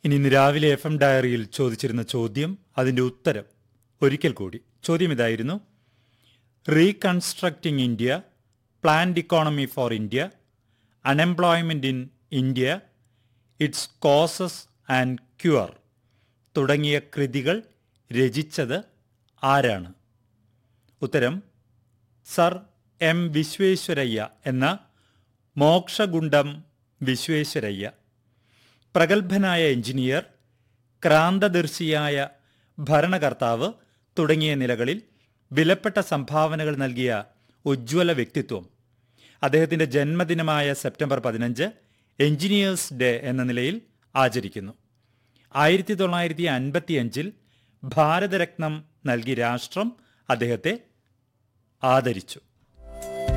ഇനി ഇന്ന് രാവിലെ എഫ് എം ഡയറിയിൽ ചോദിച്ചിരുന്ന ചോദ്യം അതിന്റെ ഉത്തരം ഒരിക്കൽ കൂടി ചോദ്യം ഇതായിരുന്നു reconstructing India planned economy for India unemployment in India it's causes and cure തുടങ്ങിയ കൃതികൾ രചിച്ചത് ആരാണ് ഉത്തരം സർ എം വിശ്വേശ്വരയ്യ എന്ന മോക്ഷഗുണ്ടം വിശ്വേശ്വരയ്യ പ്രഗത്ഭനായ എഞ്ചിനീയർ ക്രാന്തദർശിയായ ഭരണകർത്താവ് തുടങ്ങിയ നിലകളിൽ വിലപ്പെട്ട സംഭാവനകൾ നൽകിയ ഉജ്ജ്വല വ്യക്തിത്വം അദ്ദേഹത്തിൻ്റെ ജന്മദിനമായ സെപ്റ്റംബർ പതിനഞ്ച് എഞ്ചിനീയേഴ്സ് ഡേ എന്ന നിലയിൽ ആചരിക്കുന്നു ആയിരത്തി തൊള്ളായിരത്തി അൻപത്തിയഞ്ചിൽ ഭാരതരത്നം നൽകി രാഷ്ട്രം അദ്ദേഹത്തെ ആദരിച്ചു